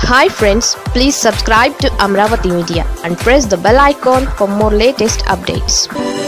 hi friends please subscribe to Amaravati media and press the bell icon for more latest updates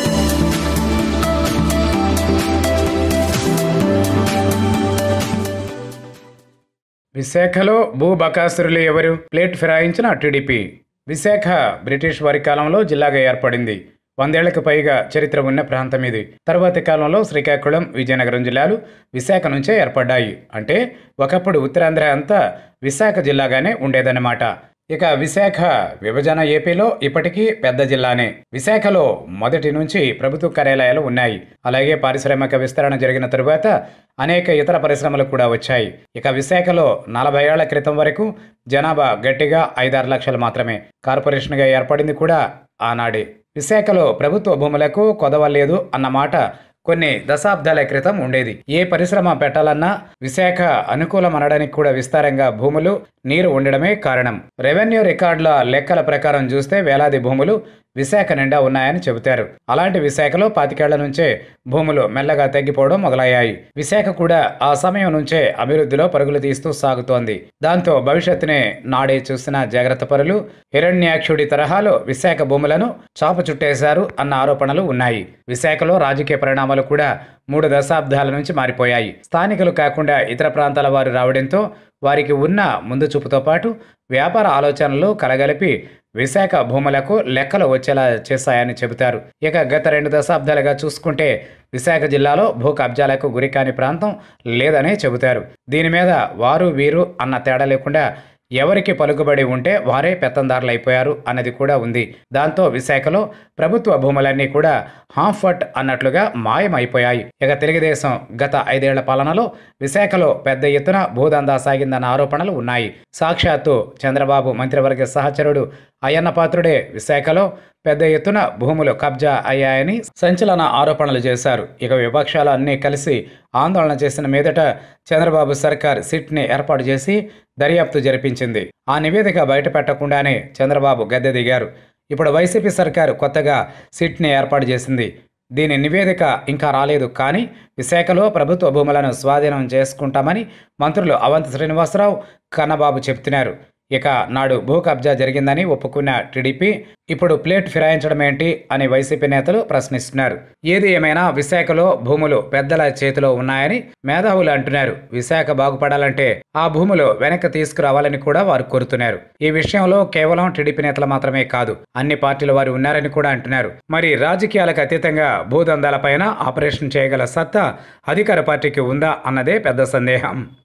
విశాఖలో భూ బకాసురులు ఎవరు plate ఫిరాయించిన TDP Visakha British వారి కాలంలో జిల్లాగా ఏర్పడింది వందేళ్లకు పైగా చరిత్ర ఉన్న ప్రాంతం ఇది తర్వాతి కాలంలో శ్రీకాకుళం విజయనగరం జిల్లాలు విశాఖ నుంచే ఏర్పడ్డాయి అంటే ఒకప్పుడు ఉత్తరాంధ్ర అంతా విశాఖ జిల్లాగానే ఉండేదన్నమాట ఇక విశాఖ విభజన ఏపీలో ఇప్పటికీ పెద్ద జిల్లానే విశాఖలో మొదటి నుంచి ప్రభుత్వ కార్యాలయాలు ఉన్నాయి అలాగే పారిశ్రామిక విస్తరణ జరిగిన తరువాత అనేక ఇతర పరిశ్రమలు కూడా వచ్చాయి ఇక విశాఖలో నలభై ఏళ్ల క్రితం వరకు జనాభా గట్టిగా ఐదారు లక్షలు మాత్రమే కార్పొరేషన్గా ఏర్పడింది కూడా ఆనాడే విశాఖలో ప్రభుత్వ భూములకు కొదవలేదు అన్నమాట కొన్ని దశాబ్దాల క్రితం ఉండేది ఏ పరిశ్రమ పెట్టాలన్నా విశాఖ అనుకూలమనడానికి కూడా విస్తారంగా భూములు నీరు ఉండడమే కారణం రెవెన్యూ రికార్డుల లెక్కల ప్రకారం చూస్తే వేలాది భూములు విశాఖ నిండా ఉన్నాయని చెబుతారు అలాంటి విశాఖలో పాతికేళ్ల నుంచే భూములు మెల్లగా తగ్గిపోవడం మొదలయ్యాయి విశాఖ కూడా ఆ సమయం నుంచే అభివృద్ధిలో పరుగులు తీస్తూ సాగుతోంది దాంతో భవిష్యత్తునే నాడే చూసిన జాగ్రత్త పరులు హిరణ్యాక్షుడి తరహాలో విశాఖ భూములను చాప చుట్టేశారు అన్న ఆరోపణలు ఉన్నాయి విశాఖలో రాజకీయ పరిణామాలు కూడా మూడు దశాబ్దాల నుంచి మారిపోయాయి స్థానికులు కాకుండా ఇతర ప్రాంతాల వారు రావడంతో వారికి ఉన్న ముందు చూపుతో పాటు వ్యాపార ఆలోచనలు కలగలిపి విశాఖ భూములకు లెక్కలు వచ్చేలా చేశాయని చెబుతారు ఇక గత రెండు దశాబ్దాలుగా చూసుకుంటే విశాఖ జిల్లాలో భూ కబ్జాలకు గురికాని ప్రాంతం లేదనే చెబుతారు దీని మీద వారు వీరు అన్న తేడా లేకుండా ఎవరికి పలుకుబడి ఉంటే వారే పెత్తందారులు అయిపోయారు అన్నది కూడా ఉంది దాంతో విశాఖలో ప్రభుత్వ భూములన్నీ కూడా హాఫట్ అన్నట్లుగా మాయమైపోయాయి ఇక తెలుగుదేశం గత ఐదేళ్ల పాలనలో విశాఖలో పెద్ద ఎత్తున భూదందా సాగిందన్న ఆరోపణలు ఉన్నాయి సాక్షాత్తు చంద్రబాబు మంత్రివర్గ సహచరుడు అయ్యన్న పాత్రుడే విశాఖలో పెద్ద ఎత్తున భూములు కబ్జా అయ్యాయని సంచలన ఆరోపణలు చేశారు ఇక విపక్షాలు అన్నీ కలిసి ఆందోళన చేసిన మీదట చంద్రబాబు సర్కార్ సిట్ని ఏర్పాటు చేసి దర్యాప్తు జరిపించింది ఆ నివేదిక బయటపెట్టకుండానే చంద్రబాబు గద్దె దిగారు ఇప్పుడు వైసీపీ సర్కారు కొత్తగా సిట్ని ఏర్పాటు చేసింది దీని నివేదిక ఇంకా రాలేదు కానీ విశాఖలో ప్రభుత్వ భూములను స్వాధీనం చేసుకుంటామని మంత్రులు అవంతి శ్రీనివాసరావు కన్నబాబు చెబుతున్నారు ఇక నాడు భూ కబ్జా జరిగిందని ఒప్పుకున్న టీడీపీ ఇప్పుడు ప్లేట్ ఫిరాయించడం ఏంటి అని వైసీపీ నేతలు ప్రశ్నిస్తున్నారు ఏది ఏమైనా విశాఖలో భూములు పెద్దల చేతిలో ఉన్నాయని మేధావులు అంటున్నారు విశాఖ బాగుపడాలంటే ఆ భూములు వెనక్కి తీసుకురావాలని కూడా వారు కోరుతున్నారు ఈ విషయంలో కేవలం టీడీపీ నేతలు మాత్రమే కాదు అన్ని పార్టీల వారు ఉన్నారని కూడా అంటున్నారు మరి రాజకీయాలకు అతీతంగా భూదందాలపైన ఆపరేషన్ చేయగల సత్తా అధికార పార్టీకి ఉందా అన్నదే పెద్ద సందేహం